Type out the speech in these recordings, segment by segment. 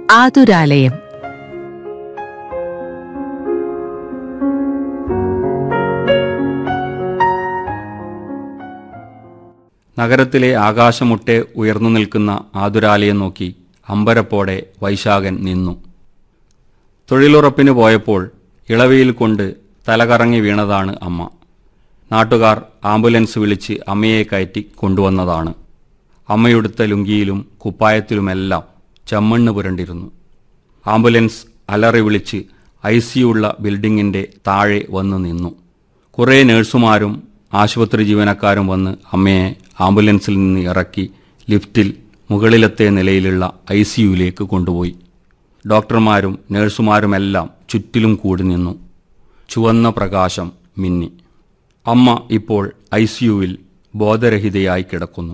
ആതുരാലയം നഗരത്തിലെ ആകാശമുട്ടെ ഉയർന്നു നിൽക്കുന്ന ആതുരാലയം നോക്കി അമ്പരപ്പോടെ വൈശാഖൻ നിന്നു തൊഴിലുറപ്പിന് പോയപ്പോൾ ഇളവയിൽ കൊണ്ട് തലകറങ്ങി വീണതാണ് അമ്മ നാട്ടുകാർ ആംബുലൻസ് വിളിച്ച് അമ്മയെ കയറ്റി കൊണ്ടുവന്നതാണ് അമ്മയുടുത്ത ലുങ്കിയിലും കുപ്പായത്തിലുമെല്ലാം ചെമ്മണ്ണ് പുരണ്ടിരുന്നു ആംബുലൻസ് അലറി വിളിച്ച് ഐ സിയുള്ള ബിൽഡിങ്ങിൻ്റെ താഴെ വന്ന് നിന്നു കുറേ നഴ്സുമാരും ആശുപത്രി ജീവനക്കാരും വന്ന് അമ്മയെ ആംബുലൻസിൽ നിന്ന് ഇറക്കി ലിഫ്റ്റിൽ മുകളിലത്തെ നിലയിലുള്ള ഐ സിയുയിലേക്ക് കൊണ്ടുപോയി ഡോക്ടർമാരും നഴ്സുമാരുമെല്ലാം ചുറ്റിലും കൂടി നിന്നു ചുവന്ന പ്രകാശം മിന്നി അമ്മ ഇപ്പോൾ ഐ സിയുവിൽ ബോധരഹിതയായി കിടക്കുന്നു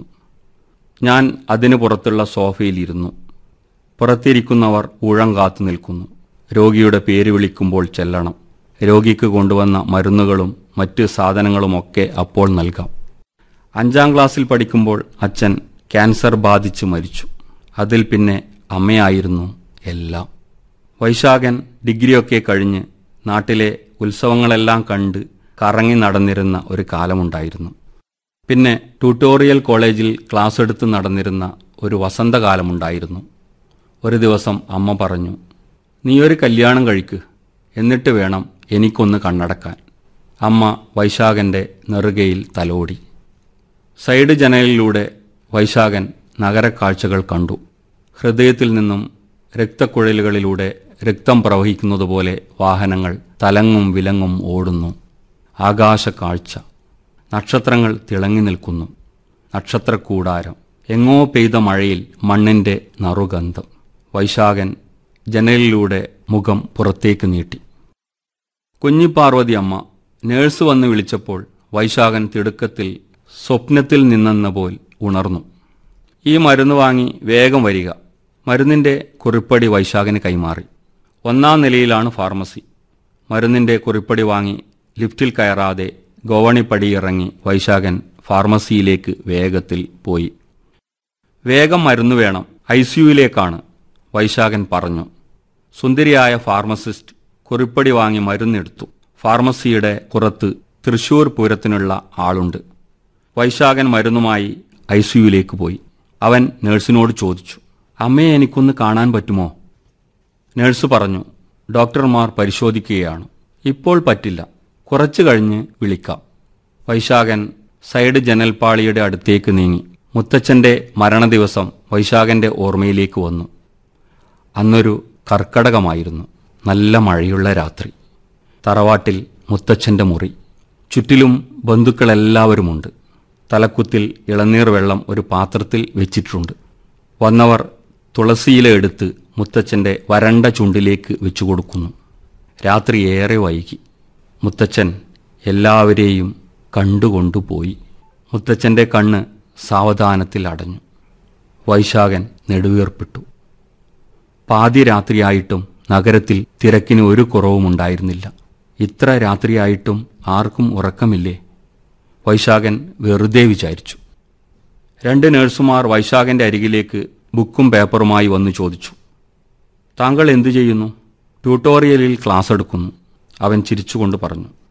ഞാൻ അതിനു പുറത്തുള്ള സോഫയിലിരുന്നു പുറത്തിരിക്കുന്നവർ ഊഴം കാത്തു നിൽക്കുന്നു രോഗിയുടെ പേര് വിളിക്കുമ്പോൾ ചെല്ലണം രോഗിക്ക് കൊണ്ടുവന്ന മരുന്നുകളും മറ്റ് സാധനങ്ങളുമൊക്കെ അപ്പോൾ നൽകാം അഞ്ചാം ക്ലാസ്സിൽ പഠിക്കുമ്പോൾ അച്ഛൻ ക്യാൻസർ ബാധിച്ച് മരിച്ചു അതിൽ പിന്നെ അമ്മയായിരുന്നു എല്ലാം വൈശാഖൻ ഡിഗ്രിയൊക്കെ കഴിഞ്ഞ് നാട്ടിലെ ഉത്സവങ്ങളെല്ലാം കണ്ട് കറങ്ങി നടന്നിരുന്ന ഒരു കാലമുണ്ടായിരുന്നു പിന്നെ ട്യൂട്ടോറിയൽ കോളേജിൽ ക്ലാസ് എടുത്ത് നടന്നിരുന്ന ഒരു വസന്തകാലമുണ്ടായിരുന്നു ഒരു ദിവസം അമ്മ പറഞ്ഞു നീ ഒരു കല്യാണം കഴിക്ക് എന്നിട്ട് വേണം എനിക്കൊന്ന് കണ്ണടക്കാൻ അമ്മ വൈശാഖന്റെ നെറുകയിൽ തലോടി സൈഡ് ജനലിലൂടെ വൈശാഖൻ നഗരക്കാഴ്ചകൾ കണ്ടു ഹൃദയത്തിൽ നിന്നും രക്തക്കുഴലുകളിലൂടെ രക്തം പ്രവഹിക്കുന്നതുപോലെ വാഹനങ്ങൾ തലങ്ങും വിലങ്ങും ഓടുന്നു ആകാശക്കാഴ്ച നക്ഷത്രങ്ങൾ തിളങ്ങി നിൽക്കുന്നു നക്ഷത്രക്കൂടാരം എങ്ങോ പെയ്ത മഴയിൽ മണ്ണിന്റെ നറുഗന്ധം വൈശാഖൻ ജനലിലൂടെ മുഖം പുറത്തേക്ക് നീട്ടി കുഞ്ഞിപ്പാർവതി അമ്മ നേഴ്സ് വന്ന് വിളിച്ചപ്പോൾ വൈശാഖൻ തിടുക്കത്തിൽ സ്വപ്നത്തിൽ നിന്നെന്ന പോൽ ഉണർന്നു ഈ മരുന്ന് വാങ്ങി വേഗം വരിക മരുന്നിന്റെ കുറിപ്പടി വൈശാഖന് കൈമാറി ഒന്നാം നിലയിലാണ് ഫാർമസി മരുന്നിന്റെ കുറിപ്പടി വാങ്ങി ലിഫ്റ്റിൽ കയറാതെ ഗോവണിപ്പടി ഇറങ്ങി വൈശാഖൻ ഫാർമസിയിലേക്ക് വേഗത്തിൽ പോയി വേഗം മരുന്ന് വേണം ഐ സിയുയിലേക്കാണ് വൈശാഖൻ പറഞ്ഞു സുന്ദരിയായ ഫാർമസിസ്റ്റ് കുറിപ്പടി വാങ്ങി മരുന്നെടുത്തു ഫാർമസിയുടെ പുറത്ത് തൃശൂർ പൂരത്തിനുള്ള ആളുണ്ട് വൈശാഖൻ മരുന്നുമായി ഐ സിയുയിലേക്ക് പോയി അവൻ നഴ്സിനോട് ചോദിച്ചു അമ്മയെ എനിക്കൊന്ന് കാണാൻ പറ്റുമോ നഴ്സ് പറഞ്ഞു ഡോക്ടർമാർ പരിശോധിക്കുകയാണ് ഇപ്പോൾ പറ്റില്ല കുറച്ചു കഴിഞ്ഞ് വിളിക്കാം വൈശാഖൻ സൈഡ് ജനൽപ്പാളിയുടെ അടുത്തേക്ക് നീങ്ങി മുത്തച്ഛന്റെ മരണദിവസം വൈശാഖന്റെ ഓർമ്മയിലേക്ക് വന്നു അന്നൊരു കർക്കടകമായിരുന്നു നല്ല മഴയുള്ള രാത്രി തറവാട്ടിൽ മുത്തച്ഛന്റെ മുറി ചുറ്റിലും ബന്ധുക്കളെല്ലാവരുമുണ്ട് തലക്കുത്തിൽ ഇളനീർ വെള്ളം ഒരു പാത്രത്തിൽ വെച്ചിട്ടുണ്ട് വന്നവർ തുളസിയില എടുത്ത് മുത്തച്ഛന്റെ വരണ്ട ചുണ്ടിലേക്ക് വെച്ചു കൊടുക്കുന്നു രാത്രി ഏറെ വൈകി മുത്തച്ഛൻ എല്ലാവരെയും കണ്ടുകൊണ്ടുപോയി മുത്തച്ഛന്റെ കണ്ണ് സാവധാനത്തിൽ അടഞ്ഞു വൈശാഖൻ നെടുവീർപ്പിട്ടു പാതിരാത്രിയായിട്ടും നഗരത്തിൽ തിരക്കിന് ഒരു കുറവുമുണ്ടായിരുന്നില്ല ഇത്ര രാത്രിയായിട്ടും ആർക്കും ഉറക്കമില്ലേ വൈശാഖൻ വെറുതെ വിചാരിച്ചു രണ്ട് നഴ്സുമാർ വൈശാഖന്റെ അരികിലേക്ക് ബുക്കും പേപ്പറുമായി വന്നു ചോദിച്ചു താങ്കൾ എന്തു ചെയ്യുന്നു ട്യൂട്ടോറിയലിൽ ക്ലാസ് എടുക്കുന്നു അവൻ ചിരിച്ചുകൊണ്ട് പറഞ്ഞു